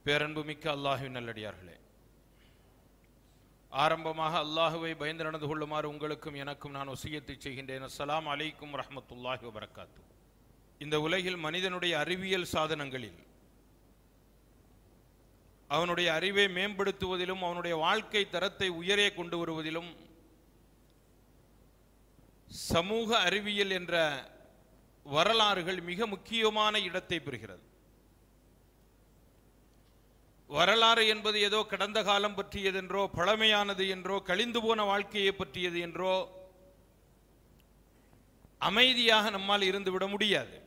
பேரன்புமிக்க அல்லாஹுவின் நல்லடியார்களே ஆரம்பமாக அல்லாஹுவை பயந்து நடந்து கொள்ளுமாறு உங்களுக்கும் எனக்கும் நான் வசியத்தை செய்கின்றேன் அஸ்ஸலாமு அலைக்கும் ரஹ்மத்துல்லாஹி வபரகாத்து இந்த உலகில் மனிதனுடைய அறிவியல் சாதனங்களில் அவனுடைய அறிவை மேம்படுத்துவதிலும் அவனுடைய வாழ்க்கை தரத்தை உயரே கொண்டு வருவதிலும் சமூக அறிவியல் என்ற வரலாறுகள் மிக முக்கியமான இடத்தை பெறுகிறது வரலாறு என்பது ஏதோ கடந்த காலம் பற்றியதென்றோ பழமையானது என்றோ கழிந்து போன வாழ்க்கையை பற்றியது என்றோ அமைதியாக நம்மால் இருந்துவிட முடியாது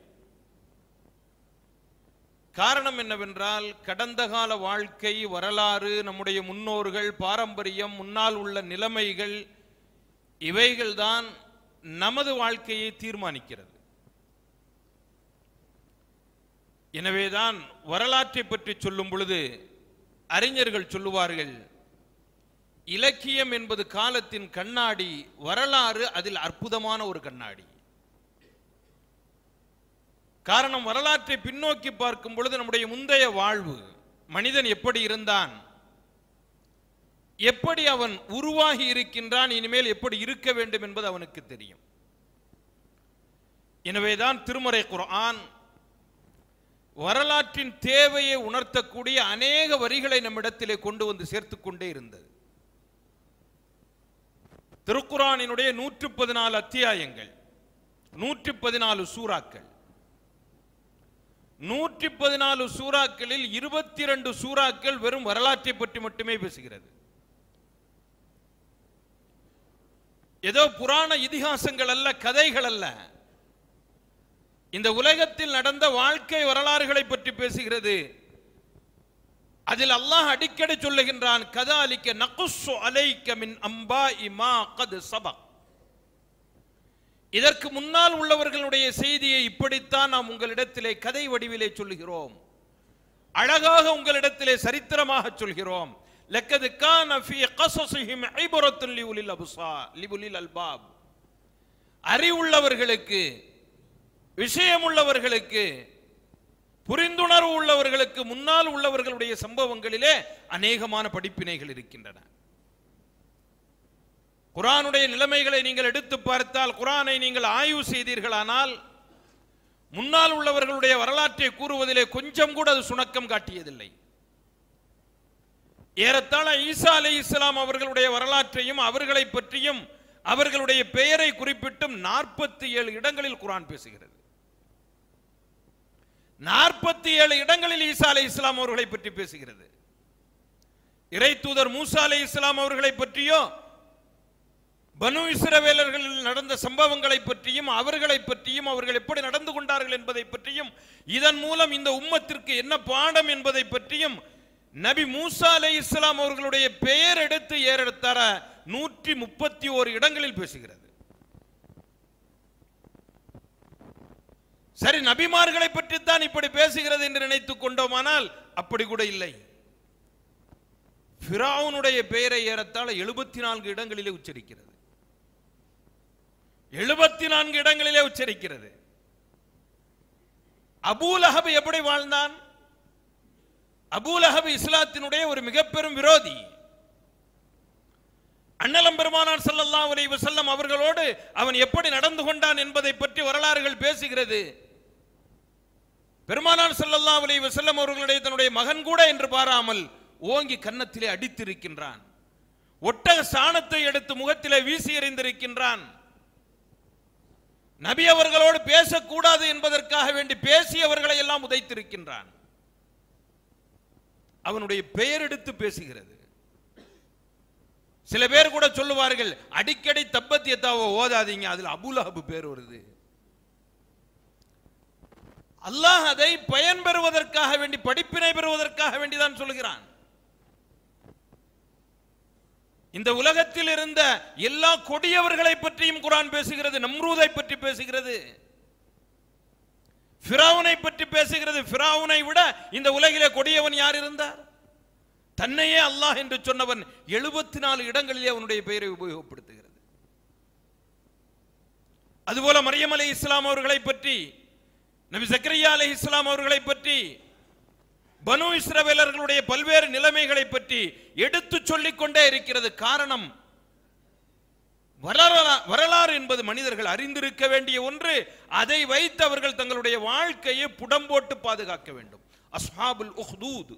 காரணம் என்னவென்றால் கடந்த கால வாழ்க்கை வரலாறு நம்முடைய முன்னோர்கள் பாரம்பரியம் முன்னால் உள்ள நிலைமைகள் இவைகள்தான் நமது வாழ்க்கையை தீர்மானிக்கிறது எனவேதான் வரலாற்றை பற்றி சொல்லும் பொழுது அறிஞர்கள் சொல்லுவார்கள் இலக்கியம் என்பது காலத்தின் கண்ணாடி வரலாறு அதில் அற்புதமான ஒரு கண்ணாடி காரணம் வரலாற்றை பின்னோக்கி பார்க்கும் பொழுது நம்முடைய முந்தைய வாழ்வு மனிதன் எப்படி இருந்தான் எப்படி அவன் உருவாகி இருக்கின்றான் இனிமேல் எப்படி இருக்க வேண்டும் என்பது அவனுக்கு தெரியும் எனவேதான் திருமறை குர்ஆன் வரலாற்றின் தேவையை உணர்த்தக்கூடிய அநேக வரிகளை நம்மிடத்திலே கொண்டு வந்து சேர்த்துக் கொண்டே இருந்தது திருக்குறானினுடைய நூற்று பதினாலு அத்தியாயங்கள் நூற்றி பதினாலு சூறாக்கள் நூற்றி பதினாலு சூறாக்களில் இருபத்தி இரண்டு சூறாக்கள் வெறும் வரலாற்றை பற்றி மட்டுமே பேசுகிறது ஏதோ புராண இதிகாசங்கள் அல்ல கதைகள் அல்ல இந்த உலகத்தில் நடந்த வாழ்க்கை வரலாறுகளை பற்றி பேசுகிறது அதில் அல்லாஹ் அடிக்கடி சொல்லுகின்றான் கதாலிக்க நகுஸ்ஸு அலைக்க மின் அம்பா இமா கது சபக் இதற்கு முன்னால் உள்ளவர்களுடைய செய்தியை இப்படித்தான் நாம் உங்களிடத்திலே கதை வடிவிலே சொல்லுகிறோம் அழகாக உங்களிடத்திலே சரித்திரமாக சொல்கிறோம் லக்கது கான ஃபீ கஸஸிஹிம் ஐபரத்துன் லிஉலில் அப்ஸா லிஉலில் அல்பாப் அறிவுள்ளவர்களுக்கு விஷயமுள்ளவர்களுக்கு புரிந்துணர்வு உள்ளவர்களுக்கு முன்னால் உள்ளவர்களுடைய சம்பவங்களிலே அநேகமான படிப்பினைகள் இருக்கின்றன குரானுடைய நிலைமைகளை நீங்கள் எடுத்து பார்த்தால் குரானை நீங்கள் ஆய்வு செய்தீர்களானால் முன்னால் உள்ளவர்களுடைய வரலாற்றை கூறுவதிலே கொஞ்சம் கூட அது சுணக்கம் காட்டியதில்லை ஏறத்தாழ ஈசா அலை இஸ்லாம் அவர்களுடைய வரலாற்றையும் அவர்களை பற்றியும் அவர்களுடைய பெயரை குறிப்பிட்டும் நாற்பத்தி ஏழு இடங்களில் குரான் பேசுகிறது நாற்பத்தி ஏழு இடங்களில் ஈசா அலை இஸ்லாம் அவர்களை பற்றி பேசுகிறது இறை தூதர் மூசா அலை இஸ்லாம் அவர்களை பற்றியோ பனு இஸ்ரவேலர்களில் நடந்த சம்பவங்களை பற்றியும் அவர்களை பற்றியும் அவர்கள் எப்படி நடந்து கொண்டார்கள் என்பதை பற்றியும் இதன் மூலம் இந்த உம்மத்திற்கு என்ன பாடம் என்பதை பற்றியும் நபி மூசா அலை இஸ்லாம் அவர்களுடைய பெயர் எடுத்து ஏறெடுத்தார நூற்றி முப்பத்தி ஓரு இடங்களில் பேசுகிறது சரி நபிமார்களை பற்றித்தான் இப்படி பேசுகிறது என்று நினைத்துக் கொண்டோமானால் அப்படி கூட இல்லை ஃபிரௌனுடைய பெயரை ஏறத்தாழ எழுபத்தி நான்கு இடங்களிலே உச்சரிக்கிறது எழுபத்தி நான்கு இடங்களிலே உச்சரிக்கிறது அபூலஹப் எப்படி வாழ்ந்தான் அபூலஹப் இஸ்லாத்தினுடைய ஒரு மிக பெரும் விரோதி அண்ணலம் பெருமானார் ஸல்லல்லாஹு அலைஹி வஸல்லம் அவர்களோடு அவன் எப்படி நடந்து கொண்டான் என்பதை பற்றி வரலாறுகள் பேசுகிறது பெருமானார் ஸல்லல்லாஹு அலைஹி வஸல்லம் அவர்களுடைய தன்னுடைய மகன் கூட என்று பாராமல் ஓங்கி கன்னத்திலே அடித்திருக்கின்றான் ஒட்டக சாணத்தை எடுத்து முகத்திலே வீசி எறிந்திருக்கின்றான் நபி அவர்களோடு பேசக்கூடாது என்பதற்காக வேண்டி பேசியவர்களை எல்லாம் உதைத்திருக்கின்றான் அவனுடைய பெயர் எடுத்து பேசுகிறது சில பேர் கூட சொல்லுவார்கள் அடிக்கடி தப்பத்தியத்தாவை ஓதாதீங்க அதுல அபுலஹபு பேர் வருது அல்லாஹ் அதை பயன் பெறுவதற்காக வேண்டி படிப்பினை பெறுவதற்காக வேண்டிதான் சொல்கிறான் இந்த உலகத்தில் இருந்த எல்லா கொடியவர்களை பற்றியும் குரான் பேசுகிறது நம்ரூதை பற்றி பேசுகிறது ஃபிரௌனை பற்றி பேசுகிறது ஃபிரௌனை விட இந்த உலகிலே கொடியவன் யார் இருந்தார் தன்னையே அல்லாஹ் என்று சொன்னவன் எழுபத்தி நாலு இடங்களிலே அவனுடைய பெயரை உபயோகப்படுத்துகிறது அதுபோல மரியம் அலை இஸ்லாம் அவர்களை பற்றி நபி சக்கரியா அலை இஸ்லாம் அவர்களை பற்றி பனு இஸ்ரவேலர்களுடைய பல்வேறு நிலைமைகளை பற்றி எடுத்துச் சொல்லிக் கொண்டே இருக்கிறது காரணம் வரலா- வரலாறு என்பது மனிதர்கள் அறிந்திருக்க வேண்டிய ஒன்று அதை வைத்து அவர்கள் தங்களுடைய வாழ்க்கையை புடம்போட்டு பாதுகாக்க வேண்டும் அஸ்ஹாபுல் உஹ்தூத்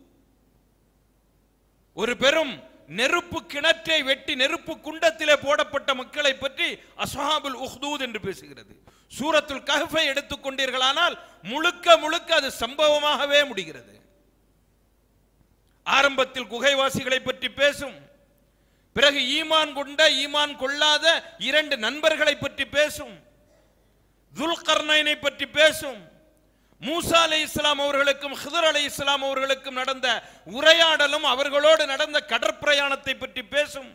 ஒரு பெரும் நெருப்பு கிணற்றை வெட்டி நெருப்பு குண்டத்திலே போடப்பட்ட மக்களை பற்றி அஸ்ஹாபுல் உஹ்தூத் என்று பேசுகிறது சூரத்துல் கஹ்ஃபை எடுத்துக்கொண்டீர்களானால் முழுக்க முழுக்க அது சம்பவமாகவே முடிகிறது ஆரம்பத்தில் குகைவாசிகளை பற்றி பேசும் பிறகு ஈமான் கொண்ட ஈமான் கொள்ளாத இரண்டு நண்பர்களை பற்றி பேசும் துல்கர்னைனை பற்றி பேசும் மூசா அலை இஸ்லாம் அவர்களுக்கும் ஹிதர் அலை இஸ்லாம் அவர்களுக்கும் நடந்த உரையாடலும் அவர்களோடு நடந்த கடற்பிரயாணத்தை பற்றி பேசும்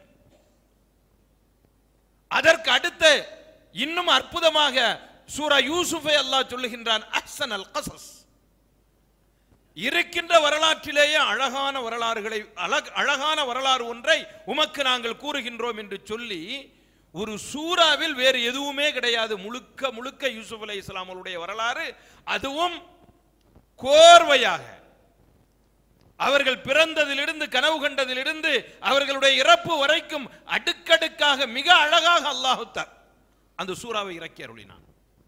அதற்கு அடுத்து இன்னும் அற்புதமாக சூரா யூசுஃபை அல்லாஹ் சொல்லுகின்றான் அஹ்சன் அல் கசஸ் இருக்கின்ற வரலாற்றிலேயே அழகான வரலாறுகளை அழக- அழகான வரலாறு ஒன்றை உமக்கு நாங்கள் கூறுகின்றோம் என்று சொல்லி ஒரு சூறாவில் வேறு எதுவுமே கிடையாது முழுக்க முழுக்க யூசுப் அலை இஸ்லாம் அவருடைய வரலாறு அதுவும் கோர்வையாக அவர்கள் பிறந்ததிலிருந்து கனவு கண்டதிலிருந்து அவர்களுடைய இறப்பு வரைக்கும் அடுக்கடுக்காக மிக அழகாக அல்லாஹுத்தார் அந்த சூறாவை இறக்கி அருளினான்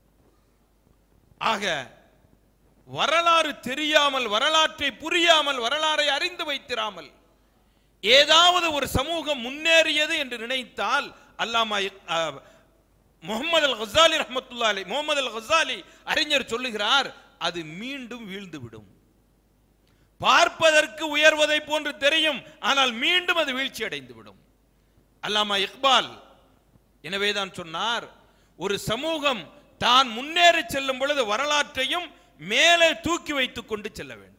ஆக வரலாறு தெரியாமல் வரலாற்றை புரியாமல் வரலாறை அறிந்து வைத்திராமல் ஏதாவது ஒரு சமூகம் முன்னேறியது என்று நினைத்தால் அல்லாமா அஹ், முகமது அல் ஹசாலி ரஹமத்துல்லா அலை முகமது அல் ஹசாலி அறிஞர் சொல்லுகிறார் அது மீண்டும் வீழ்ந்து விடும் பார்ப்பதற்கு உயர்வதை போன்று தெரியும் ஆனால் மீண்டும் அது வீழ்ச்சி அடைந்து விடும் அல்லாமா இக்பால் எனவேதான் சொன்னார் ஒரு சமூகம் தான் முன்னேறி செல்லும் பொழுது வரலாற்றையும் மேலே தூக்கி வைத்துக் கொண்டு செல்ல வேண்டும்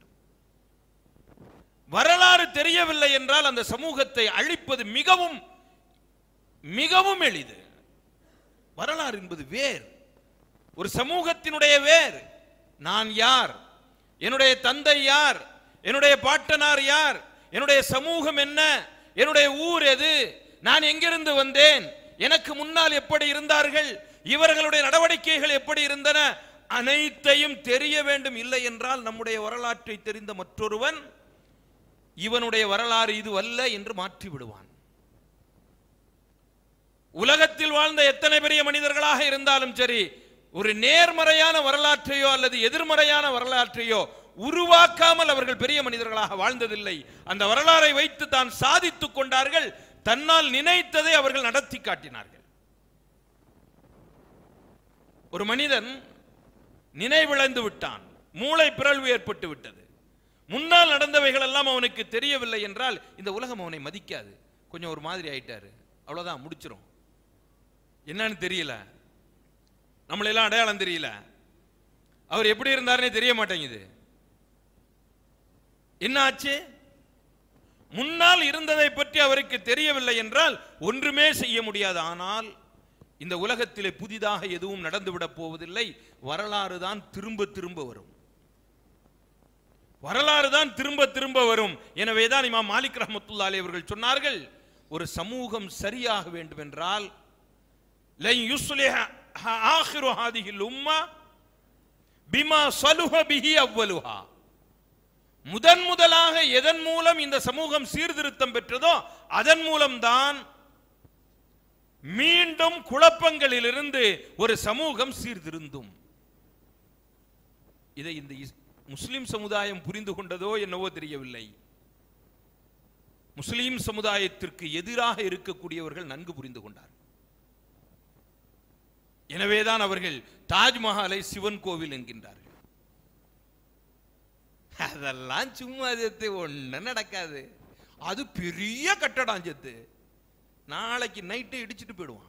வரலாறு தெரியவில்லை என்றால் அந்த சமூகத்தை அழிப்பது மிகவும் மிகவும் எளிது வரலாறு என்பது வேர் ஒரு சமூகத்தினுடைய வேர் நான் யார் என்னுடைய தந்தை யார் என்னுடைய பாட்டனார் யார் என்னுடைய சமூகம் என்ன என்னுடைய ஊர் எது நான் எங்கிருந்து வந்தேன் எனக்கு முன்னால் எப்படி இருந்தார்கள் இவர்களுடைய நடவடிக்கைகள் எப்படி இருந்தன அனைத்தையும் தெரிய வேண்டும் இல்லை என்றால் நம்முடைய வரலாற்றை தெரிந்த மற்றொருவன் இவனுடைய வரலாறு இது அல்ல என்று மாற்றி விடுவான் உலகத்தில் வாழ்ந்த எத்தனை பெரிய மனிதர்களாக இருந்தாலும் சரி ஒரு நேர்மறையான வரலாற்றையோ அல்லது எதிர்மறையான வரலாற்றையோ உருவாக்காமல் அவர்கள் பெரிய மனிதர்களாக வாழ்ந்ததில்லை அந்த வரலாறை வைத்து தான் சாதித்துக் கொண்டார்கள் தன்னால் நினைத்ததை அவர்கள் நடத்தி காட்டினார்கள் ஒரு மனிதன் நினைவிழந்து விட்டான் மூளை பிறழ்வு ஏற்பட்டு விட்டது முன்னால் நடந்தவைகள் எல்லாம் அவனுக்கு தெரியவில்லை என்றால் இந்த உலகம் அவனை மதிக்காது கொஞ்சம் ஒரு மாதிரி ஆயிட்டாரு அவ்வளவுதான் முடிச்சிரும் என்னன்னு தெரியல நம்மளெல்லாம் அடையாளம் தெரியல அவர் எப்படி இருந்தாருன்னே தெரிய மாட்டேங்குது என்ன ஆச்சு முன்னால் இருந்ததை பற்றி அவருக்கு தெரியவில்லை என்றால் ஒன்றுமே செய்ய முடியாது ஆனால் இந்த உலகத்திலே புதிதாக எதுவும் நடந்துவிடப் போவதில்லை வரலாறு தான் திரும்ப திரும்ப வரும் வரலாறு தான் திரும்ப திரும்ப வரும் எனவே தான் இமாம் மாலிக் ரஹமத்துல்லாஹி அவர்கள் சொன்னார்கள் ஒரு சமூகம் சரியாக வேண்டும் என்றால் லன் யுஸ்லிஹ ஹ- ஆஹிரு ஹாதிஹில் உம்மா பிமா சலுஹ பிஹி அவ்வலுஹா முதன் முதலாக எதன் மூலம் இந்த சமூகம் சீர்திருத்தம் பெற்றதோ அதன் மூலம்தான் மீண்டும் குழப்பங்களிலிருந்து ஒரு சமூகம் சீர்திருந்தும் இதை இந்த இஸ்- முஸ்லிம் சமுதாயம் புரிந்து கொண்டதோ என்னவோ தெரியவில்லை முஸ்லிம் சமுதாயத்திற்கு எதிராக இருக்கக்கூடியவர்கள் நன்கு புரிந்து கொண்டார் எனவேதான் அவர்கள் தாஜ்மஹாலை சிவன் கோவில் என்கின்றார்கள் அதெல்லாம் சும்மா ஜத்து ஒண்ணு நடக்காது அது பெரிய கட்டடம் ஜத்து நாளைக்கு நைட்டே இடிச்சிட்டு போயிடுவான்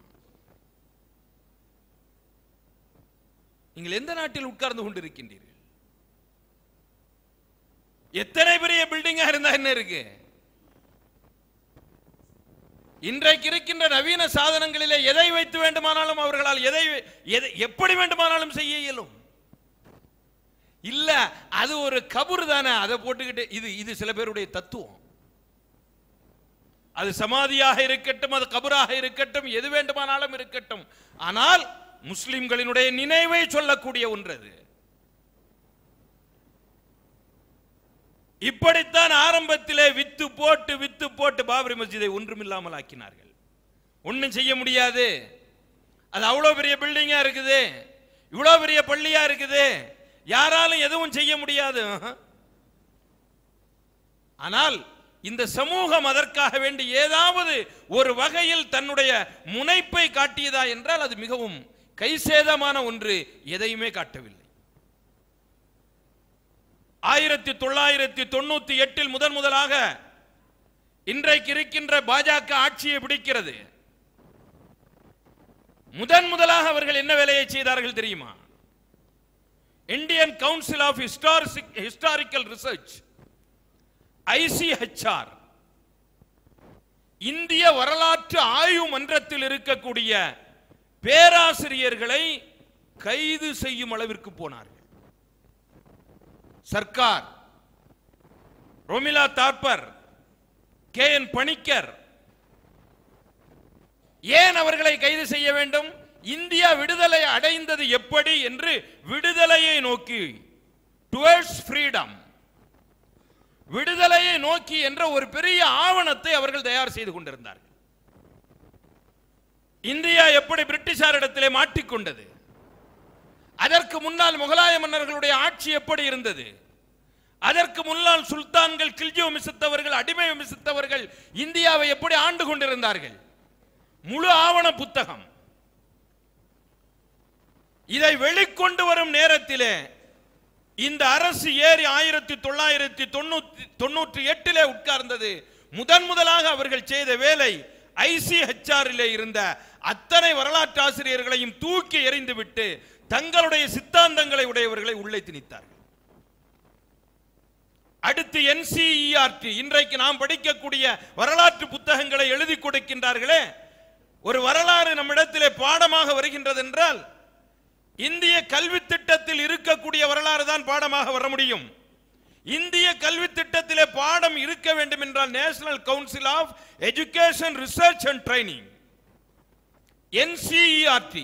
நீங்கள் எந்த நாட்டில் உட்கார்ந்து கொண்டிருக்கின்றீர்கள் எத்தனை பெரிய பில்டிங்கா இருந்தா என்ன இருக்கு இன்றைக்கு இருக்கின்ற நவீன சாதனங்களிலே எதை வைத்து வேண்டுமானாலும் அவர்களால் எதை எதை எப்படி வேண்டுமானாலும் செய்ய இயலும் இல்ல அது ஒரு கபுர் தானே அதை போட்டுக்கிட்டு இது இது சில பேருடைய தத்துவம் அது சமாதியாக இருக்கட்டும் அது கபராக இருக்கட்டும் எது வேண்டுமானாலும் இருக்கட்டும் ஆனால் முஸ்லிம்களினுடைய நினைவை சொல்லக்கூடிய ஒன்று அது இப்படித்தான் ஆரம்பத்திலே வித்து போட்டு வித்து போட்டு பாபரி மஸ்ஜிதை ஒன்றுமில்லாமல் ஆக்கினார்கள் ஒண்ணும் செய்ய முடியாது அது அவ்வளோ பெரிய பில்டிங்கா இருக்குது இவ்வளோ பெரிய பள்ளியா இருக்குது யாராலும் எதுவும் செய்ய முடியாது ஆஹா. ஆனால் இந்த சமூகம் அதற்காக வேண்டி ஏதாவது ஒரு வகையில் தன்னுடைய முனைப்பை காட்டியதா என்றால் அது மிகவும் கைசேதமான ஒன்று எதையுமே காட்டவில்லை ஆயிரத்தி தொள்ளாயிரத்தி தொண்ணூத்தி எட்டில் முதன் முதலாக இன்றைக்கு இருக்கின்ற பாஜக ஆட்சியை பிடிக்கிறது முதன் முதலாக அவர்கள் என்ன வேலையை செய்தார்கள் தெரியுமா Indian council of historical research ICHR இந்திய வரலாற்று ஆய்வு மன்றத்தில் இருக்கக்கூடிய பேராசிரியர்களை கைது செய்யும் அளவிற்கு போனார்கள் சர்க்கார் ரோமிலா தாப்பர் கே என் பணிக்கர் ஏன் அவர்களை கைது செய்ய வேண்டும் இந்தியா விடுதலை அடைந்தது எப்படி என்று விடுதலையை நோக்கி டுவர்ட்ஸ் ஃப்ரீடம் விடுதலையை நோக்கி என்ற ஒரு பெரிய ஆவணத்தை அவர்கள் தயார் செய்து கொண்டிருந்தார்கள் இந்தியா எப்படி பிரிட்டிஷாரிடத்திலே மாட்டிக்கொண்டது அதற்கு முன்னால் முகலாய மன்னர்களுடைய ஆட்சி எப்படி இருந்தது அதற்கு முன்னால் சுல்தான்கள் கில்ஜி வம்சத்தவர்கள் அடிமை வம்சத்தவர்கள் இந்தியாவை எப்படி ஆண்டு கொண்டிருந்தார்கள் முழு ஆவண புத்தகம் இதை வெளிக்கொண்டு வரும் நேரத்திலே இந்த அரசு ஏறி ஆயிரத்தி தொள்ளாயிரத்தி தொண்ணூத்தி தொண்ணூற்றி எட்டிலே உட்கார்ந்தது முதன் முதலாக அவர்கள் செய்த வேலை ஐசிஹெச்ஆரிலே இருந்த அத்தனை வரலாற்று ஆசிரியர்களையும் தூக்கி எறிந்துவிட்டு தங்களுடைய சித்தாந்தங்களை உடையவர்களை உள்ளே திணித்தார்கள் அடுத்து என்சிஇஆர்டி இன்றைக்கு நாம் படிக்கக்கூடிய வரலாற்று புத்தகங்களை எழுதி கொடுக்கின்றார்களே ஒரு வரலாறு நம்மிடத்திலே பாடமாக வருகின்றது என்றால் இந்திய கல்வி திட்டத்தில் இருக்கக்கூடிய வரலாறு தான் பாடமாக வர முடியும் இந்திய கல்வி திட்டத்திலே பாடம் இருக்க வேண்டும் என்றால் national council of education research and training NCERT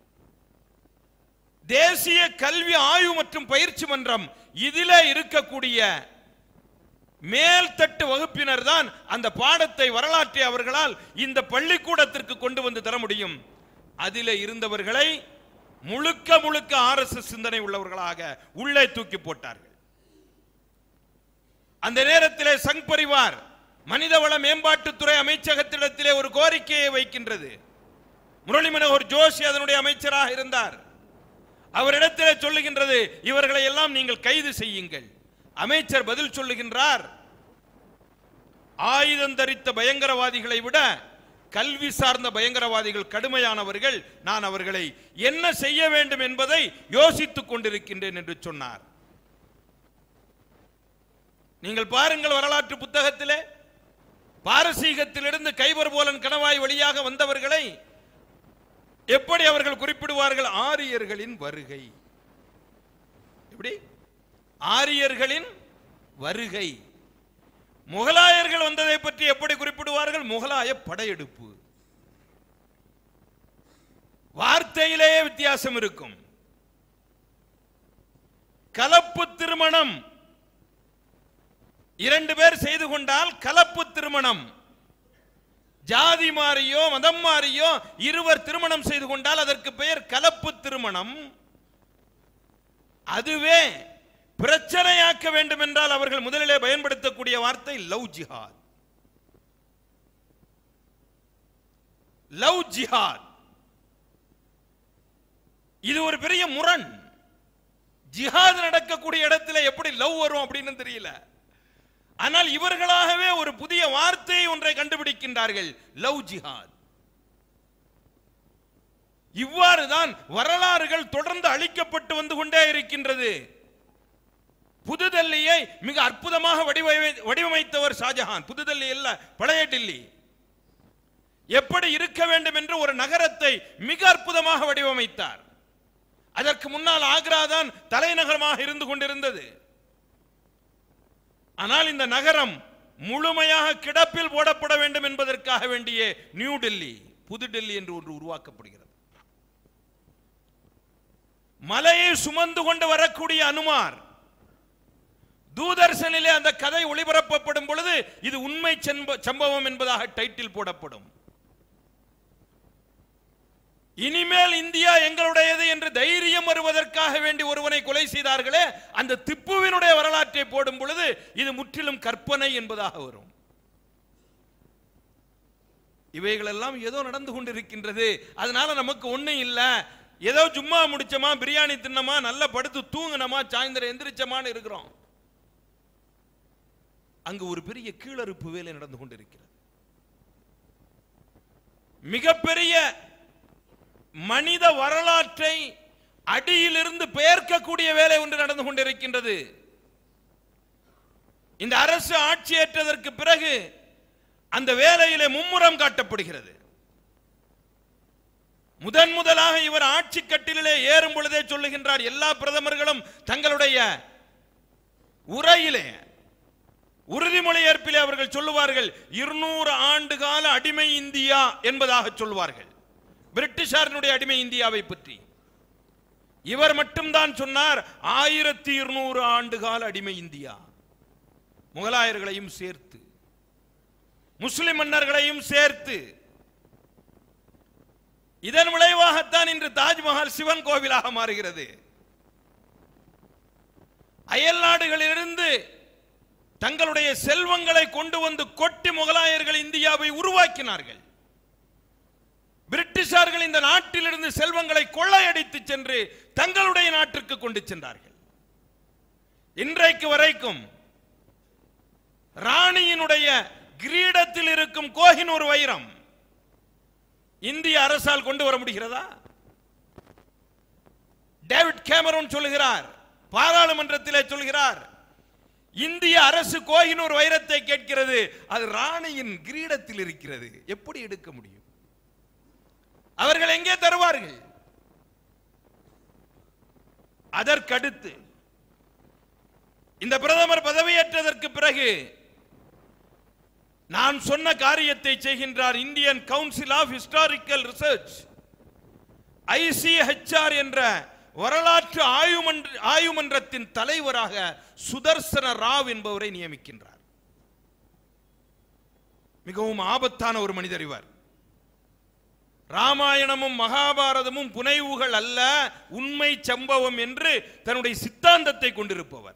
தேசிய கல்வி ஆய்வு மற்றும் பயிற்சி மன்றம் இதிலே இருக்கக்கூடிய மேல்தட்டு வகுப்பினர் தான் அந்த பாடத்தை வரலாற்றை அவர்களால் இந்த பள்ளிக்கூடத்திற்கு கொண்டு வந்து தர முடியும் அதிலே இருந்தவர்களை முழுக்க முழுக்க ஆர்எஸ்எஸ் சிந்தனை உள்ளவர்களாக உள்ளே தூக்கி போட்டார்கள் அந்த நேரத்திலே சங் பரிவார் மனிதவள மேம்பாட்டுத்துறை அமைச்சகத்திடத்திலே ஒரு கோரிக்கையை வைக்கின்றது முரளி மனோகர் ஜோஷி அதனுடைய அமைச்சராக இருந்தார் அவரிடத்திலே சொல்லுகின்றது இவர்களை எல்லாம் நீங்கள் கைது செய்யுங்கள் அமைச்சர் பதில் சொல்லுகின்றார் ஆயுதம் தரித்த பயங்கரவாதிகளை விட கல்வி சார்ந்த பயங்கரவாதிகள் கடுமையானவர்கள் நான் அவர்களை என்ன செய்ய வேண்டும் என்பதை யோசித்துக் கொண்டிருக்கின்றேன் என்று சொன்னார் நீங்கள் பாருங்கள் வரலாற்று புத்தகத்திலே பாரசீகத்திலிருந்து கைபர் போலன் கணவாய் வழியாக வந்தவர்களை எப்படி அவர்கள் குறிப்பிடுவார்கள் ஆரியர்களின் வருகை எப்படி ஆரியர்களின் வருகை முகலாயர்கள் வந்ததை பற்றி எப்படி குறிப்பிடுவார்கள் முகலாய படையெடுப்பு வார்த்தையிலேயே வித்தியாசம் இருக்கும் கலப்பு திருமணம் இரண்டு பேர் செய்து கொண்டால் கலப்பு திருமணம் ஜாதி மாறியோ மதம் மாறியோ இருவர் திருமணம் செய்து கொண்டால் அதற்கு பெயர் கலப்பு திருமணம் அதுவே பிரச்சனையாக்க வேண்டும் என்றால் அவர்கள் முதலிலே பயன்படுத்தக்கூடிய வார்த்தை லவ் ஜிஹாத் லவ் ஜிஹாத் இது ஒரு பெரிய முரண் ஜிஹாத் நடக்கக்கூடிய இடத்துல எப்படி லவ் வரும் அப்படின்னு தெரியல ஆனால் இவர்களாகவே ஒரு புதிய வார்த்தையை ஒன்றை கண்டுபிடிக்கின்றார்கள் லவ் ஜிஹாத் இவ்வாறு தான் வரலாறுகள் தொடர்ந்து அழிக்கப்பட்டு வந்து கொண்டே இருக்கின்றது புதுடெல்லியை மிக அற்புதமாக வடிவமை- வடிவமைத்தவர் ஷாஜஹான் புதுடெல்லி அல்ல பழைய டில்லி எப்படி இருக்க வேண்டும் என்று ஒரு நகரத்தை மிக அற்புதமாக வடிவமைத்தார் அதற்கு முன்னால் ஆக்ரா தான் தலைநகரமாக இருந்து கொண்டிருந்தது ஆனால் இந்த நகரம் முழுமையாக கிடப்பில் போடப்பட வேண்டும் என்பதற்காக வேண்டிய நியூ டெல்லி புது டெல்லி என்று ஒன்று உருவாக்கப்படுகிறது மலையை சுமந்து கொண்டு வரக்கூடிய அனுமார் தூதர்ஷனிலே அந்த கதை ஒளிபரப்பப்படும் பொழுது இது உண்மை செம்ப- சம்பவம் என்பதாக டைட்டில் போடப்படும் இனிமேல் இந்தியா எங்களுடையது என்று தைரியம் வருவதற்காக வேண்டி ஒருவனை கொலை செய்தார்களே அந்த திப்புவினுடைய வரலாற்றை போடும் பொழுது இது முற்றிலும் கற்பனை என்பதாக வரும் இவைகளெல்லாம் ஏதோ நடந்து கொண்டிருக்கின்றது அதனால நமக்கு ஒண்ணும் இல்ல ஏதோ சும்மா முடிச்சோமா பிரியாணி தின்னமா நல்லா படுத்து தூங்குனமா சாயந்தரம் எந்திரிச்சமான்னு இருக்கிறோம் அங்கு ஒரு பெரிய கீழறுப்பு வேலை நடந்து கொண்டிருக்கிறது மிகப்பெரிய மனித வரலாற்றை அடியிலிருந்து பெயர்க்கக்கூடிய வேலை ஒன்று நடந்து கொண்டிருக்கின்றது இந்த அரசு ஆட்சியேற்றதற்கு பிறகு அந்த வேலையிலே மும்முரம் காட்டப்படுகிறது முதன் முதலாக இவர் ஆட்சி கட்டிலே ஏறும் பொழுதே சொல்லுகின்றார் எல்லா பிரதமர்களும் தங்களுடைய உரையிலே உறுதிமொழி ஏற்பிலே அவர்கள் சொல்லுவார்கள் இருநூறு ஆண்டு கால அடிமை இந்தியா என்பதாக சொல்வார்கள் பிரிட்டிஷாரினுடைய அடிமை இந்தியாவை பற்றி இவர் மட்டும்தான் சொன்னார் ஆயிரத்தி இருநூறு ஆண்டு கால அடிமை இந்தியா முகலாயர்களையும் சேர்த்து முஸ்லிம் மன்னர்களையும் சேர்த்து இதன் விளைவாகத்தான் இன்று தாஜ்மஹால் சிவன் கோவிலாக மாறுகிறது அயல் நாடுகளிலிருந்து தங்களுடைய செல்வங்களை கொண்டு வந்து கொட்டி முகலாயர்கள் இந்தியாவை உருவாக்கினார்கள் பிரிட்டிஷார்கள் இந்த நாட்டிலிருந்து செல்வங்களை கொள்ளையடித்து சென்று தங்களுடைய நாட்டிற்கு கொண்டு சென்றார்கள் இன்றைக்கு வரைக்கும் ராணியினுடைய கிரீடத்தில் இருக்கும் கோஹினூர் வைரம் இந்திய அரசால் கொண்டு வர முடிகிறதா டேவிட் கேமரூன் சொல்லுகிறார் பாராளுமன்றத்திலே சொல்கிறார் இந்திய அரசு கோஹினூர் வைரத்தை கேட்கிறது அது ராணியின் கிரீடத்தில் இருக்கிறது எப்படி எடுக்க முடியும் அவர்கள் எங்கே தருவார்கள் அதற்கடுத்து இந்த பிரதமர் பதவியேற்றதற்கு பிறகு நான் சொன்ன காரியத்தை செய்கின்றார் Indian council of historical research ICHR என்ற வரலாற்று ஆய்வுமன்ற ஆய்வுமன்றத்தின் தலைவராக சுதர்சன ராவ் என்பவரை நியமிக்கின்றார் மிகவும் ஆபத்தான ஒரு மனிதர் இவர் ராமாயணமும் மகாபாரதமும் புனைவுகள் அல்ல உண்மை சம்பவம் என்று தன்னுடைய சித்தாந்தத்தை கொண்டிருப்பவர்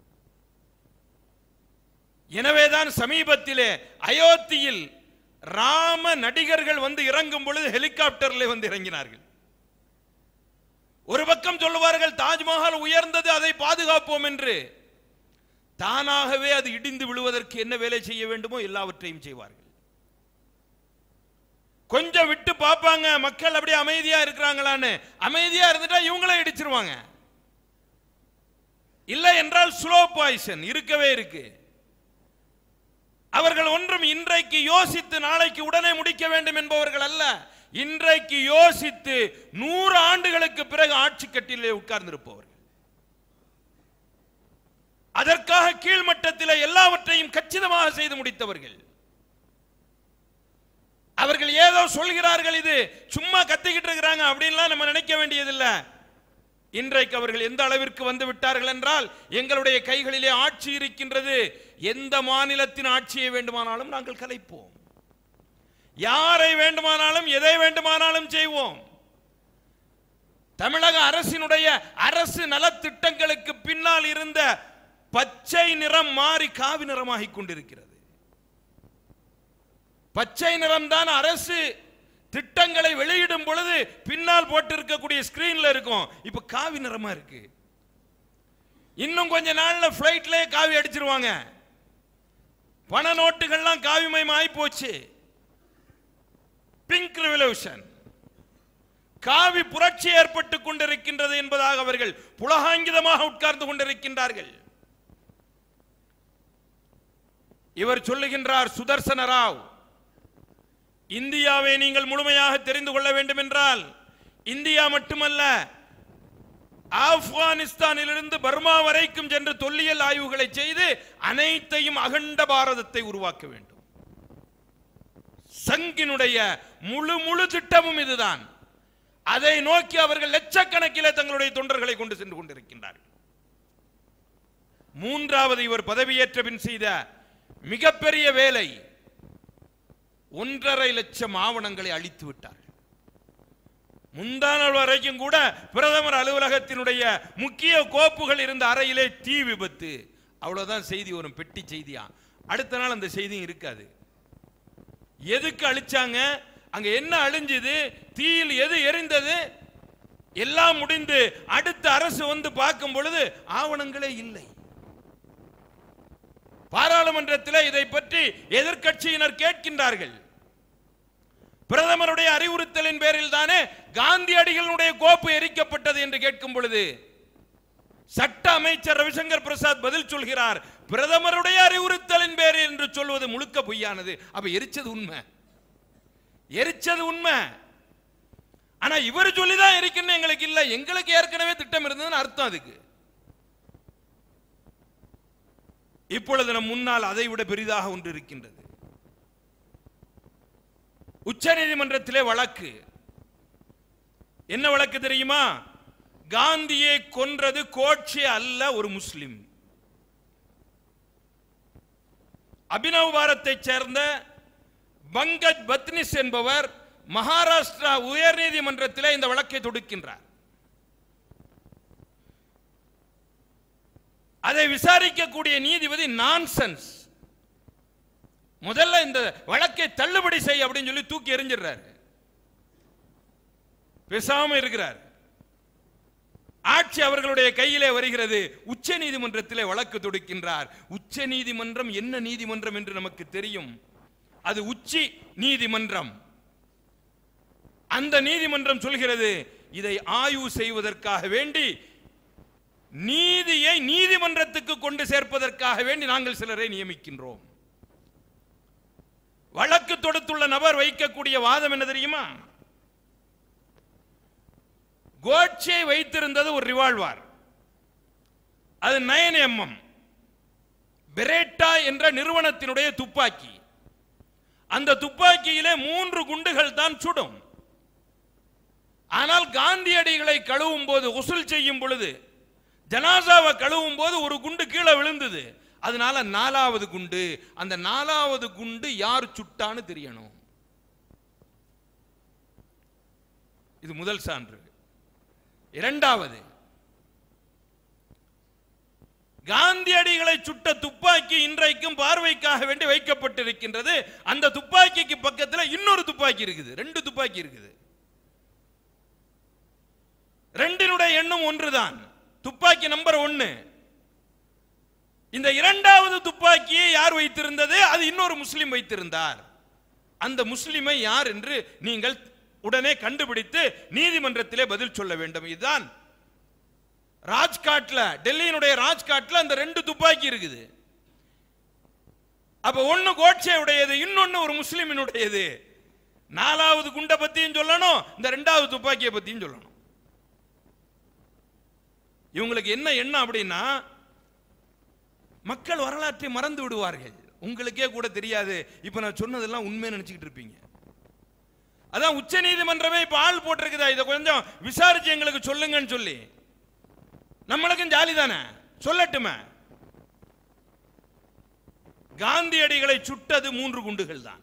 எனவேதான் சமீபத்திலே அயோத்தியில் ராம நடிகர்கள் வந்து இறங்கும் பொழுது ஹெலிகாப்டர்ல வந்து இறங்கினார்கள் ஒரு பக்கம் சொல்லுவார்கள் தாஜ்மஹால் உயர்ந்தது அதை பாதுகாப்போம் என்று தானாகவே அது இடிந்து விழுவதற்கு என்ன வேலை செய்ய வேண்டுமோ எல்லாவற்றையும் செய்வார்கள் கொஞ்சம் விட்டு பார்ப்பாங்க மக்கள் அப்படியே அமைதியா இருக்கிறாங்களான்னு அமைதியா இருந்துட்டா இவங்களே இடிச்சிருவாங்க இல்லை என்றால் ஸ்லோ பாய்சன் இருக்கவே இருக்கு அவர்கள் ஒன்றும் இன்றைக்கு யோசித்து நாளைக்கு உடனே முடிக்க வேண்டும் என்பவர்கள் அல்ல இன்றைக்கு யோசித்து நூறு ஆண்டுகளுக்கு பிறகு ஆட்சி கட்டிலே உட்கார்ந்திருப்பவர்கள் அதற்காக கீழ்மட்டத்தில் எல்லாவற்றையும் கச்சிதமாக செய்து முடித்தவர்கள் அவர்கள் ஏதோ சொல்கிறார்கள் இது சும்மா கத்திக்கிட்டு இருக்கிறாங்க அப்படின்லாம் நம்ம நினைக்க வேண்டியதில்லை இன்றைக்கு அவர்கள் எந்த அளவிற்கு வந்து விட்டார்கள் என்றால் எங்களுடைய கைகளிலே ஆட்சி இருக்கின்றது எந்த மாநிலத்தின் ஆட்சியை வேண்டுமானாலும் நாங்கள் கலைப்போம் யாரை வேண்டுமானாலும் எதை வேண்டுமானாலும் செய்வோம் தமிழக அரசினுடைய அரசு நலத்திட்டங்களுக்கு பின்னால் இருந்த பச்சை நிறம் மாறி காவி நிறமாகிக் கொண்டிருக்கிறது பச்சை நிறம்தான் அரசு திட்டங்களை வெளியிடும் பொழுது பின்னால் போட்டிருக்கக்கூடிய ஸ்கிரீன்ல இருக்கும் இப்ப காவி நிறமா இருக்கு இன்னும் கொஞ்ச நாள்ல பிளைட்லயே காவி அடிச்சிருவாங்க பண நோட்டுகள்லாம் காவிமயம் ஆகி போச்சு பிங்க் ரெவல்யூஷன் காவி புரட்சி ஏற்பட்டுக் கொண்டிருக்கின்றது என்பதாக அவர்கள் புலகாங்கிதமாக உட்கார்ந்து கொண்டிருக்கின்றார்கள் இவர் சொல்லுகின்றார் சுதர்சன ராவ் இந்தியாவை நீங்கள் முழுமையாக தெரிந்து கொள்ள வேண்டும் என்றால் இந்தியா மட்டுமல்ல ஆப்கானிஸ்தானிலிருந்து பர்மா வரைக்கும் சென்று தொல்லியல் ஆய்வுகளை செய்து அனைத்தையும் அகண்ட பாரதத்தை உருவாக்க வேண்டும் சங்கினுடைய முழு முழு திட்டமும் இதுதான் அதை நோக்கி அவர்கள் லட்சக்கணக்கிலே தங்களுடைய தொண்டர்களை கொண்டு சென்று கொண்டிருக்கின்றார்கள் மூன்றாவது இவர் பதவியேற்ற பின் செய்த மிகப்பெரிய வேலை ஒன்றரை லட்சம் ஆவணங்களை அழித்து விட்டார் முந்தா நாள் வரைக்கும் கூட பிரதமர் அலுவலகத்தினுடைய முக்கிய கோப்புகள் இருந்த அறையிலே தீ விபத்து அவ்வளவுதான் செய்தி வரும் பெட்டி செய்தியா அடுத்த நாள் அந்த செய்தியும் இருக்காது எதுக்கு அழிச்சாங்க அங்க என்ன அழிஞ்சது தீயில் எது எரிந்தது எல்லாம் முடிந்து அடுத்த அரசு வந்து பார்க்கும் பொழுது ஆவணங்களே இல்லை பாராளுமன்றத்தில் இதை பற்றி எதிர்க்கட்சியினர் கேட்கின்றார்கள் பிரதமருடைய அறிவுறுத்தலின் பேரில் தானே காந்தியடிகளுடைய கோப்பு எரிக்கப்பட்டது என்று கேட்கும் பொழுது சட்ட அமைச்சர் ரவிசங்கர் பிரசாத் பதில் சொல்கிறார் பிரதமருடைய அறிவுறுத்தலின் பேரில் என்று சொல்வது முழுக்க பொய்யானது அப்ப எரிச்சது உண்மை எரிச்சது உண்மை ஆனா இவர் சொல்லிதான் எரிக்கணும் எங்களுக்கு இல்ல எங்களுக்கு ஏற்கனவே திட்டம் இருந்ததுன்னு அர்த்தம் அதுக்கு இப்பொழுது நம் முன்னால் அதை விட பெரிதாக ஒன்று இருக்கின்றது உச்ச நீதிமன்றத்திலே வழக்கு என்ன வழக்கு தெரியுமா காந்தியை கொன்றது கோட்சே அல்ல ஒரு முஸ்லிம் அபினவ் பாரத்தைச் சேர்ந்த பங்கஜ் பத்னிஸ் என்பவர் மகாராஷ்டிரா உயர்நீதிமன்றத்தில் இந்த வழக்கை தொடுக்கின்றார் அதை விசாரிக்கக்கூடிய நீதிபதி நான்சென்ஸ் முதல்ல இந்த வழக்கை தள்ளுபடி செய் அப்படின்னு சொல்லி தூக்கி எறிஞ்சிடுறாரு பேசாம இருக்கிறார் ஆட்சி அவர்களுடைய கையிலே வருகிறது உச்ச நீதிமன்றத்திலே வழக்கு தொடுக்கின்றார் உச்ச நீதிமன்றம் என்ன நீதிமன்றம் என்று நமக்கு தெரியும் அது உச்சி நீதிமன்றம் அந்த நீதிமன்றம் சொல்கிறது இதை ஆய்வு செய்வதற்காக வேண்டி நீதியை நீதிமன்றத்துக்கு கொண்டு சேர்ப்பதற்காக வேண்டி நாங்கள் சிலரை நியமிக்கின்றோம் வழக்கு தொடுத்துள்ள நபர் வைக்கக்கூடிய வாதம் என்ன தெரியுமா கோட்சே வைத்திருந்தது ஒரு ரிவால்வார் அது நயன் எம்எம் பெரேட்டா என்ற நிறுவனத்தினுடைய துப்பாக்கி அந்த துப்பாக்கியிலே மூன்று குண்டுகள் தான் சுடும் ஆனால் காந்தியடிகளை கழுவும் போது உசுல் செய்யும் பொழுது ஜனாசாவை கழுவும் போது ஒரு குண்டு கீழே விழுந்தது அதனால நாலாவது குண்டு அந்த நாலாவது குண்டு யார் சுட்டான்னு தெரியணும் இது முதல் சான்று இரண்டாவது காந்தியடிகளை சுட்ட துப்பாக்கி இன்றைக்கும் பார்வைக்காக வேண்டி வைக்கப்பட்டிருக்கின்றது அந்த துப்பாக்கிக்கு பக்கத்தில் இன்னொரு துப்பாக்கி இருக்குது ரெண்டு துப்பாக்கி இருக்குது ரெண்டினுடைய எண்ணும் ஒன்றுதான் துப்பாக்கி நம்பர் ஒன்னு இந்த இரண்டாவது துப்பாக்கியை யார் வைத்திருந்தது அது இன்னொரு முஸ்லிம் வைத்திருந்தார் அந்த முஸ்லிமை யார் என்று நீங்கள் உடனே கண்டுபிடித்து நீதிமன்றத்திலே பதில் சொல்ல வேண்டும் இதுதான் ராஜ்காட்ல டெல்லியினுடைய ராஜ்காட்ல அந்த ரெண்டு துப்பாக்கி இருக்குது அப்ப ஒன்னு கோட்சே உடையது இன்னொன்னு ஒரு முஸ்லிமினுடையது நாலாவது குண்டை பத்தியும் சொல்லணும் இந்த ரெண்டாவது துப்பாக்கியை பத்தியும் சொல்லணும் இவங்களுக்கு என்ன எண்ணம் அப்படின்னா மக்கள் வரலாற்றை மறந்து விடுவார்கள் உங்களுக்கே கூட தெரியாது இப்ப நான் சொன்னதெல்லாம் உண்மை நினைச்சுக்கிட்டு இருப்பீங்க அதான் உச்ச நீதிமன்றமே இப்ப ஆள் போட்டிருக்குதா இதை கொஞ்சம் விசாரிச்சு எங்களுக்கு சொல்லுங்கன்னு சொல்லி நம்மளுக்கும் ஜாலி தானே சொல்லட்டுமே காந்தியடிகளை சுட்டது மூன்று குண்டுகள் தான்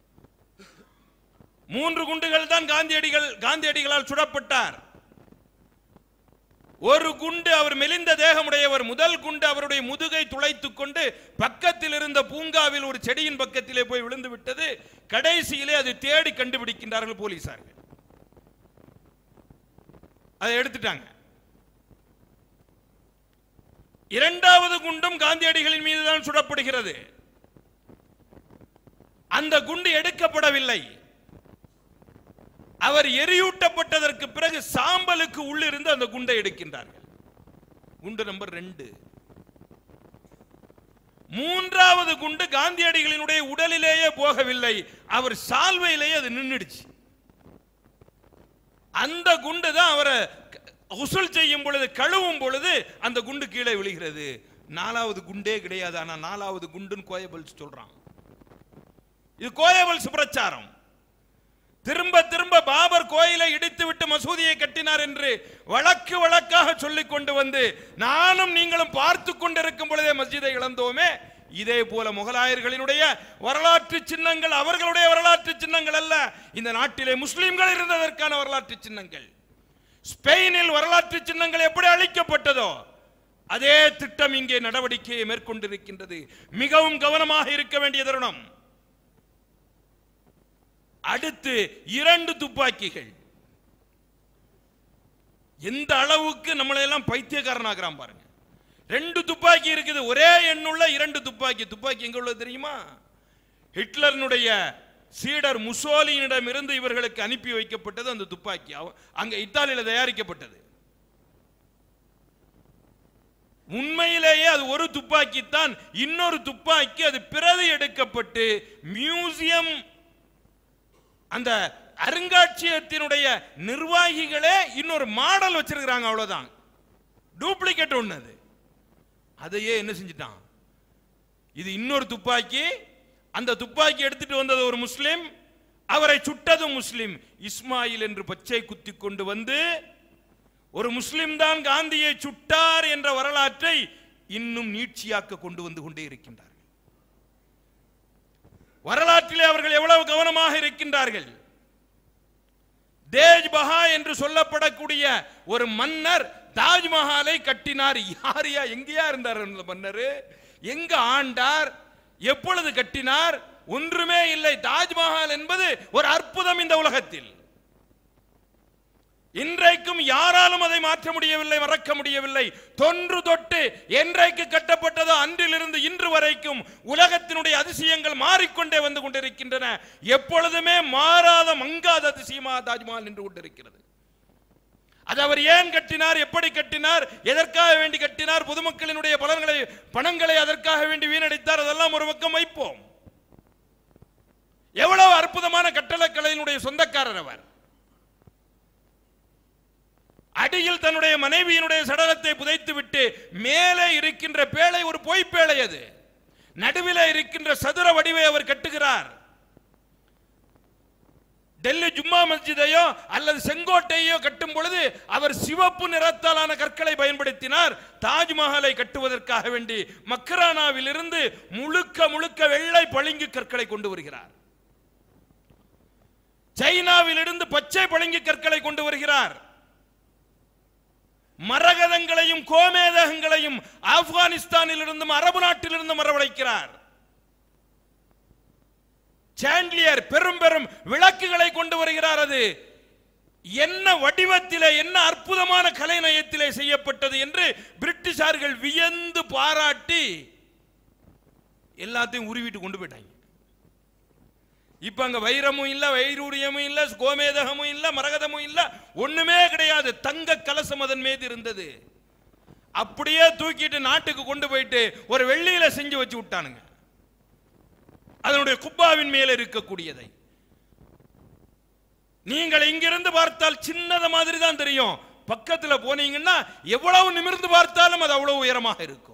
மூன்று குண்டுகள் தான் காந்தியடிகள் காந்தியடிகளால் சுடப்பட்டார் ஒரு குண்டு அவர் மெலிந்த தேகமுடையவர் முதல் குண்டு அவருடைய முதுகை துளைத்துக் கொண்டு பக்கத்தில் இருந்த பூங்காவில் ஒரு செடியின் பக்கத்திலே போய் விழுந்து விட்டது கடைசியிலே அது தேடி கண்டுபிடிக்கின்றார்கள் போலீசார்கள் அதை எடுத்துட்டாங்க இரண்டாவது குண்டும் காந்தியடிகளின் மீதுதான் சுடப்படுகிறது அந்த குண்டு எடுக்கப்படவில்லை அவர் எரியூட்டப்பட்டதற்கு பிறகு சாம்பலுக்கு உள்ளிருந்து அந்த குண்டை எடுக்கின்றார்கள் குண்டு நம்பர் ரெண்டு மூன்றாவது குண்டு காந்தியடிகளினுடைய உடலிலேயே போகவில்லை அவர் சால்வையிலேயே அது நின்றுடுச்சு அந்த குண்டு தான் அவரை உசுல் செய்யும் பொழுது கழுவும் பொழுது அந்த குண்டு கீழே விழுகிறது நாலாவது குண்டே கிடையாது ஆனா நாலாவது குண்டுன்னு கோயபல்ஸ் சொல்றான் இது கோயபல்ஸ் பிரச்சாரம் திரும்ப திரும்ப பாபர் கோயிலை இடித்து விட்டு மசூதியை கட்டினார் என்று வழக்கு வழக்காக சொல்லிக் கொண்டு வந்து நானும் நீங்களும் பார்த்து கொண்டிருக்கும் பொழுதே மஸ்ஜிதை இழந்தோமே இதே போல முகலாயர்களினுடைய வரலாற்று சின்னங்கள் அவர்களுடைய வரலாற்று சின்னங்கள் அல்ல இந்த நாட்டிலே முஸ்லிம்கள் இருந்ததற்கான வரலாற்று சின்னங்கள் ஸ்பெயினில் வரலாற்று சின்னங்கள் எப்படி அழிக்கப்பட்டதோ அதே திட்டம் இங்கே நடவடிக்கையை மேற்கொண்டிருக்கின்றது மிகவும் கவனமாக இருக்க வேண்டிய தருணம் அடுத்து இரண்டு துப்பாக்கிகள் எந்த அளவுக்கு நம்மளை எல்லாம் பைத்தியக்காரனாகிறான் பாருங்க ரெண்டு துப்பாக்கி இருக்குது ஒரே எண்ணுள்ள இரண்டு துப்பாக்கி துப்பாக்கி எங்க உள்ளது தெரியுமா ஹிட்லர்னுடைய சீடர் முசோலினிடம் இருந்து இவர்களுக்கு அனுப்பி வைக்கப்பட்டது அந்த துப்பாக்கி அவ- அங்க இத்தாலியில தயாரிக்கப்பட்டது உண்மையிலேயே அது ஒரு துப்பாக்கி தான் இன்னொரு துப்பாக்கி அது பிரதி எடுக்கப்பட்டு மியூசியம் அந்த அருங்காட்சியகத்தினுடைய நிர்வாகிகளே இன்னொரு மாடல் வச்சிருக்கிறாங்க அவ்வளவுதான் டூப்ளிகேட் ஒண்ணு அது அதையே என்ன செஞ்சிட்டான் இது இன்னொரு துப்பாக்கி அந்த துப்பாக்கி எடுத்துட்டு வந்தது ஒரு முஸ்லிம் அவரை சுட்டதும் முஸ்லிம் இஸ்மாயில் என்று பச்சை குத்தி கொண்டு வந்து ஒரு முஸ்லிம் தான் காந்தியை சுட்டார் என்ற வரலாற்றை இன்னும் நீட்சியாக்க கொண்டு வந்து கொண்டே இருக்கின்றார்கள் வரலாற்றிலே அவர்கள் எவ்வளவு கவனமாக இருக்கின்றார்கள் தேஜ் பஹா என்று சொல்லப்படக்கூடிய ஒரு மன்னர் தாஜ்மஹாலை கட்டினார் யாரையா எங்கேயா இருந்தார் அந்த மன்னர் எங்க ஆண்டார் எப்பொழுது கட்டினார் ஒன்றுமே இல்லை தாஜ்மஹால் என்பது ஒரு அற்புதம் இந்த உலகத்தில் இன்றைக்கும் யாராலும் அதை மாற்ற முடியவில்லை மறக்க முடியவில்லை தொன்று தொட்டு என்றைக்கு கட்டப்பட்டதோ அன்றிலிருந்து இன்று வரைக்கும் உலகத்தினுடைய அதிசயங்கள் மாறிக்கொண்டே வந்து கொண்டிருக்கின்றன எப்பொழுதுமே மாறாத மங்காத அதிசயமாக தாஜ்மஹால் நின்று கொண்டிருக்கிறது அது அவர் ஏன் கட்டினார் எப்படி கட்டினார் எதற்காக வேண்டி கட்டினார் பொதுமக்களினுடைய பலன்களை பணங்களை அதற்காக வேண்டி வீணடித்தார் அதெல்லாம் ஒரு பக்கம் வைப்போம் எவ்வளவு அற்புதமான கட்டளக்கலையினுடைய சொந்தக்காரர் அவர் அடியில் தன்னுடைய மனைவியினுடைய சடலத்தை புதைத்து விட்டு மேலே இருக்கின்ற பேழை ஒரு பொய்ப்பேழை அது நடுவில் இருக்கின்ற சதுர வடிவை அவர் கட்டுகிறார் டெல்லி ஜும்மா மஸ்ஜிதையோ அல்லது செங்கோட்டையோ கட்டும் பொழுது அவர் சிவப்பு நிறத்தாலான கற்களை பயன்படுத்தினார் தாஜ்மஹாலை கட்டுவதற்காக வேண்டி மக்கரானாவில் இருந்து முழுக்க முழுக்க வெள்ளை பளிங்கு கற்களை கொண்டு வருகிறார் சைனாவில் இருந்து பச்சை பளிங்கு கற்களை கொண்டு வருகிறார் மரகதங்களையும் கோமேதகங்களையும் ஆப்கானிஸ்தானில் இருந்தும் அரபு நாட்டிலிருந்தும் வரவழைக்கிறார் சாண்ட்லியர் பெரும் பெரும் விளக்குகளை கொண்டு வருகிறார் அது என்ன வடிவத்திலே என்ன அற்புதமான கலைநயத்திலே செய்யப்பட்டது என்று பிரிட்டிஷார்கள் வியந்து பாராட்டி எல்லாத்தையும் உருவிட்டு கொண்டு போயிட்டாங்க இப்ப அங்க வைரமும் இல்ல வைரூரியமும் இல்ல கோமேதகமும் இல்ல மரகதமும் இல்ல ஒண்ணுமே கிடையாது தங்க கலசம் அதன் மீது இருந்தது அப்படியே தூக்கிட்டு நாட்டுக்கு கொண்டு போயிட்டு ஒரு வெள்ளியில செஞ்சு வச்சு விட்டானுங்க அதனுடைய குப்பாவின் மேல இருக்கக்கூடியதை நீங்கள் இங்கிருந்து பார்த்தால் சின்னத மாதிரி தான் தெரியும் பக்கத்துல போனீங்கன்னா எவ்வளவு நிமிர்ந்து பார்த்தாலும் அது அவ்வளவு உயரமாக இருக்கும்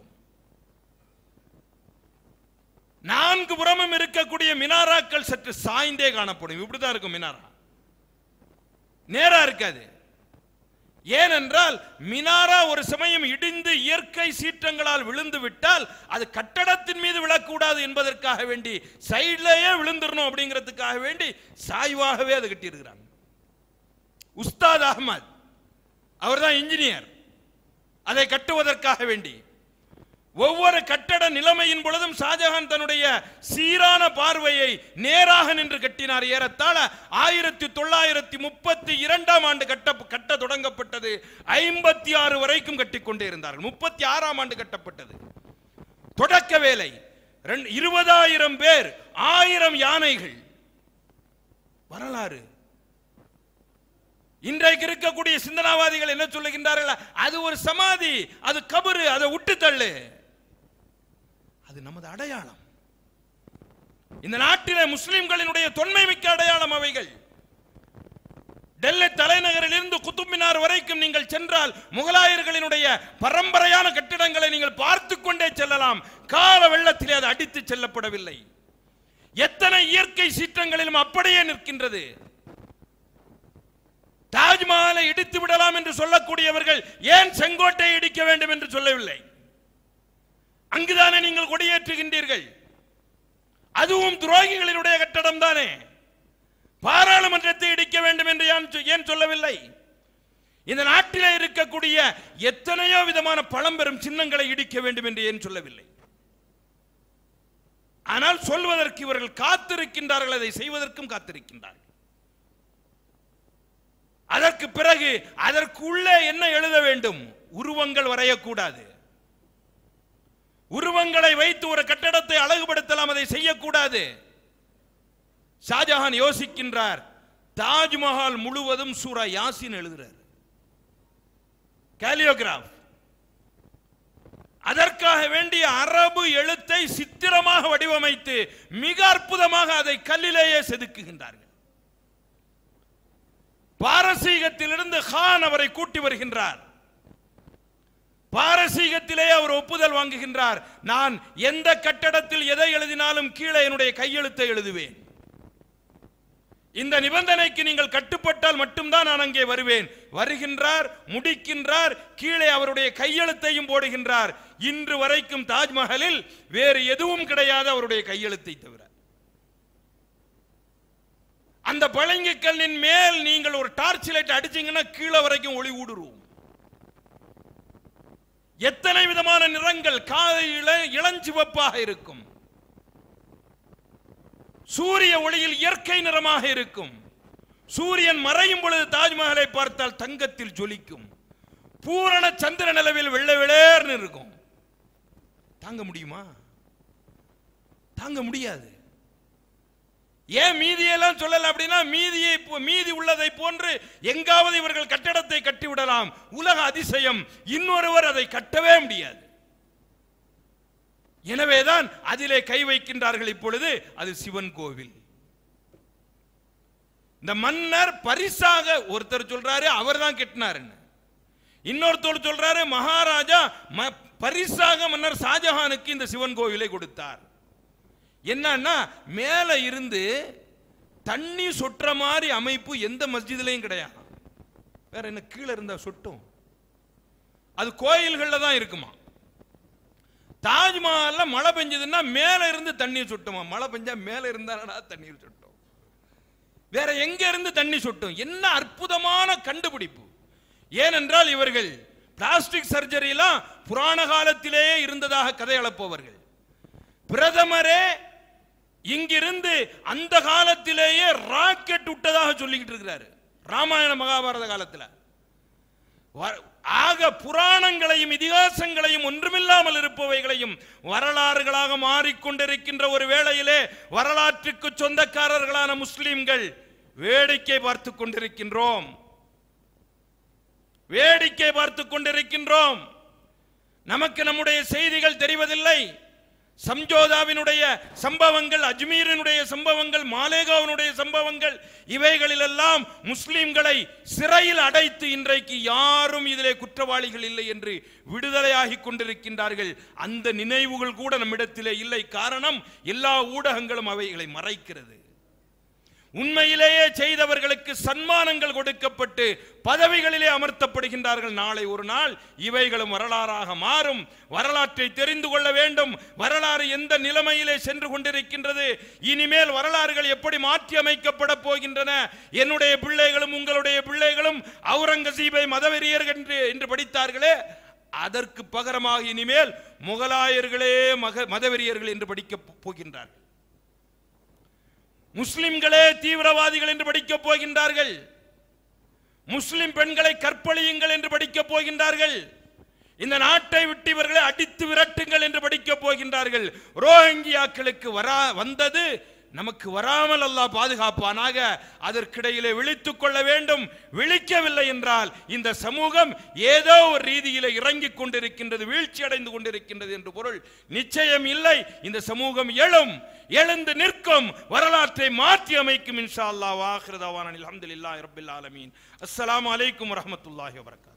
நான்கு புறமும் இருக்கக்கூடிய மினாராக்கள் சற்று சாய்ந்தே காணப்படும் இப்படிதான் இருக்கும் மினாரா நேரா இருக்காது ஏனென்றால் மினாரா ஒரு சமயம் இடிந்து இயற்கை சீற்றங்களால் விழுந்து விட்டால் அது கட்டடத்தின் மீது விழக்கூடாது என்பதற்காக வேண்டி சைட்லயே விழுந்துடணும் அப்படிங்கிறதுக்காக வேண்டி சாய்வாகவே அது கட்டியிருக்கிறாங்க உஸ்தாத் அகமது அவர்தான் இன்ஜினியர் அதை கட்டுவதற்காக வேண்டி ஒவ்வொரு கட்டட நிலைமையின் பொழுதும் ஷாஜஹான் தன்னுடைய சீரான பார்வையை நேராக நின்று கட்டினார் ஏறத்தாழ ஆயிரத்தி தொள்ளாயிரத்தி முப்பத்தி இரண்டாம் ஆண்டு கட்ட கட்ட தொடங்கப்பட்டது ஐம்பத்தி ஆறு வரைக்கும் கட்டிக்கொண்டே இருந்தார்கள் முப்பத்தி ஆறாம் ஆண்டு கட்டப்பட்டது தொடக்க வேலை ரெண்டு- இருபதாயிரம் பேர் ஆயிரம் யானைகள் வரலாறு இன்றைக்கு இருக்கக்கூடிய சிந்தனாவாதிகள் என்ன சொல்லுகின்றார்கள் அது ஒரு சமாதி அது கபரு அதை விட்டு தள்ளு அது நமது அடையாளம் இந்த நாட்டிலே முஸ்லிம்களினுடைய தொன்மை மிக்க அடையாளம் அவைகள் டெல்லி தலைநகரில் இருந்து குத்துப் மினார் வரைக்கும் நீங்கள் சென்றால் முகலாயர்களினுடைய பரம்பரையான கட்டிடங்களை நீங்கள் பார்த்து கொண்டே செல்லலாம் கால வெள்ளத்திலே அது அடித்து செல்லப்படவில்லை எத்தனை இயற்கை சீற்றங்களிலும் அப்படியே நிற்கின்றது தாஜ்மஹாலை இடித்து விடலாம் என்று சொல்லக்கூடியவர்கள் ஏன் செங்கோட்டையை இடிக்க வேண்டும் என்று சொல்லவில்லை அங்குதானே நீங்கள் கொடியேற்றுகின்றீர்கள் அதுவும் துரோகிகளினுடைய கட்டடம் தானே பாராளுமன்றத்தை இடிக்க வேண்டும் என்று ஏன் சொ- ஏன் சொல்லவில்லை இந்த நாட்டிலே இருக்கக்கூடிய எத்தனையோ விதமான பழம்பெரும் சின்னங்களை இடிக்க வேண்டும் என்று ஏன் சொல்லவில்லை ஆனால் சொல்வதற்கு இவர்கள் காத்திருக்கின்றார்கள் அதை செய்வதற்கும் காத்திருக்கின்றார்கள் அதற்கு பிறகு அதற்குள்ளே என்ன எழுத வேண்டும் உருவங்கள் வரையக்கூடாது உருவங்களை வைத்து ஒரு கட்டடத்தை அழகுபடுத்தலாம் அதை செய்யக்கூடாது ஷாஜஹான் யோசிக்கின்றார் தாஜ்மஹால் முழுவதும் சூரா யாசின் எழுதுறார் கேலியோகிராஃப் அதற்காக வேண்டிய அரபு எழுத்தை சித்திரமாக வடிவமைத்து மிக அற்புதமாக அதை கல்லிலேயே செதுக்குகின்றார்கள் பாரசீகத்திலிருந்து கான் அவரை கூட்டி வருகின்றார் பாரசீகத்திலே அவர் ஒப்புதல் வாங்குகின்றார் நான் எந்த கட்டடத்தில் எதை எழுதினாலும் கீழே என்னுடைய கையெழுத்தை எழுதுவேன் இந்த நிபந்தனைக்கு நீங்கள் கட்டுப்பட்டால் மட்டும்தான் நான் அங்கே வருவேன் வருகின்றார் முடிக்கின்றார் கீழே அவருடைய கையெழுத்தையும் போடுகின்றார் இன்று வரைக்கும் தாஜ்மஹலில் வேறு எதுவும் கிடையாது அவருடைய கையெழுத்தை தவிர அந்த பழங்கி கல்லின் மேல் நீங்கள் ஒரு டார்ச் லைட் அடிச்சீங்கன்னா கீழே வரைக்கும் ஒளி ஊடுருவும் எத்தனை விதமான நிறங்கள் காலை இள- இளஞ்சிவப்பாக இருக்கும் சூரிய ஒளியில் இயற்கை நிறமாக இருக்கும் சூரியன் மறையும் பொழுது தாஜ்மஹலை பார்த்தால் தங்கத்தில் ஜொலிக்கும் பூரண சந்திர நிலவில் வெள்ளை வெளேர்னு இருக்கும் தாங்க முடியுமா தாங்க முடியாது ஏன் மீதியெல்லாம் சொல்லல அப்படின்னா மீதியை போ- மீதி உள்ளதை போன்று எங்காவது இவர்கள் கட்டடத்தை கட்டிவிடலாம் உலக அதிசயம் இன்னொருவர் அதை கட்டவே முடியாது எனவேதான் அதிலே கை வைக்கின்றார்கள் இப்பொழுது அது சிவன் கோவில் இந்த மன்னர் பரிசாக ஒருத்தர் சொல்றாரு அவர் தான் கெட்டினாருன்னு இன்னொருத்தர் சொல்றாரு மகாராஜா ம- பரிசாக மன்னர் ஷாஜஹானுக்கு இந்த சிவன் கோவிலை கொடுத்தார் என்னன்னா மேல இருந்து தண்ணி சொட்டுற மாதிரி அமைப்பு எந்த மஸ்ஜிதுலையும் கிடையாது வேற என்ன கீழே இருந்தா சொட்டும் அது கோயில்கள்ல தான் இருக்குமா தாஜ்மஹால்ல மழை பெஞ்சதுன்னா மேல இருந்து தண்ணீர் சொட்டுமா மழை பெஞ்சா மேல இருந்தாடா தண்ணீர் சொட்டும் வேற எங்க இருந்து தண்ணி சொட்டும் என்ன அற்புதமான கண்டுபிடிப்பு ஏனென்றால் இவர்கள் பிளாஸ்டிக் சர்ஜரிலாம் புராண காலத்திலேயே இருந்ததாக கதை அளப்பவர்கள் பிரதமரே இங்கிருந்து அந்த காலத்திலேயே ராக்கெட் விட்டதாக சொல்லிக்கிட்டு இருக்கிறாரு ராமாயண மகாபாரத காலத்துல வ- ஆக புராணங்களையும் இதிகாசங்களையும் ஒன்றுமில்லாமல் இருப்பவைகளையும் வரலாறுகளாக மாறிக்கொண்டிருக்கின்ற ஒரு வேளையிலே வரலாற்றுக்கு சொந்தக்காரர்களான முஸ்லிம்கள் வேடிக்கை பார்த்து கொண்டிருக்கின்றோம் வேடிக்கை பார்த்து கொண்டிருக்கின்றோம் நமக்கு நம்முடைய செய்திகள் தெரிவதில்லை சம்ஜோதாவினுடைய சம்பவங்கள் அஜ்மீரினுடைய சம்பவங்கள் மாலேகாவினுடைய சம்பவங்கள் இவைகளிலெல்லாம் முஸ்லிம்களை சிறையில் அடைத்து இன்றைக்கு யாரும் இதிலே குற்றவாளிகள் இல்லை என்று விடுதலையாகி கொண்டிருக்கின்றார்கள் அந்த நினைவுகள் கூட நம்மிடத்திலே இல்லை காரணம் எல்லா ஊடகங்களும் அவைகளை மறைக்கிறது உண்மையிலேயே செய்தவர்களுக்கு சன்மானங்கள் கொடுக்கப்பட்டு பதவிகளிலே அமர்த்தப்படுகின்றார்கள் நாளை ஒரு நாள் இவைகளும் வரலாறாக மாறும் வரலாற்றை தெரிந்து கொள்ள வேண்டும் வரலாறு எந்த நிலைமையிலே சென்று கொண்டிருக்கின்றது இனிமேல் வரலாறுகள் எப்படி மாற்றி அமைக்கப்பட போகின்றன என்னுடைய பிள்ளைகளும் உங்களுடைய பிள்ளைகளும் அவுரங்கசீபை மதவெறியர்கள் என்று என்று படித்தார்களே அதற்கு பகரமாக இனிமேல் முகலாயர்களே மக மதவெறியர்கள் என்று படிக்க போகின்றார்கள் முஸ்லிம்களே தீவிரவாதிகள் என்று படிக்கப் போகின்றார்கள் முஸ்லிம் பெண்களை கற்பழியுங்கள் என்று படிக்கப் போகின்றார்கள் இந்த நாட்டை விட்டு இவர்களை அடித்து விரட்டுங்கள் என்று படிக்கப் போகின்றார்கள் ரோஹிங்கியாக்களுக்கு வரா வந்தது நமக்கு வராமல் அல்லாஹ் பாதுகாப்பானாக அதற்கிடையிலே விழித்துக் கொள்ள வேண்டும் விழிக்கவில்லை என்றால் இந்த சமூகம் ஏதோ ஒரு ரீதியிலே இறங்கிக் கொண்டிருக்கின்றது வீழ்ச்சி அடைந்து கொண்டிருக்கின்றது என்று பொருள் நிச்சயம் இல்லை இந்த சமூகம் எழும் எழுந்து நிற்கும் வரலாற்றை மாற்றி அமைக்கும் இன்ஷா அல்லாஹ் வாஹிருதாவான அல்ஹம்துலில்லாஹி ரப்பில் ஆலமீன் அஸ்ஸலாமு அலைக்கும் வரஹ்மத்துல்லாஹி வபரகாத்துஹு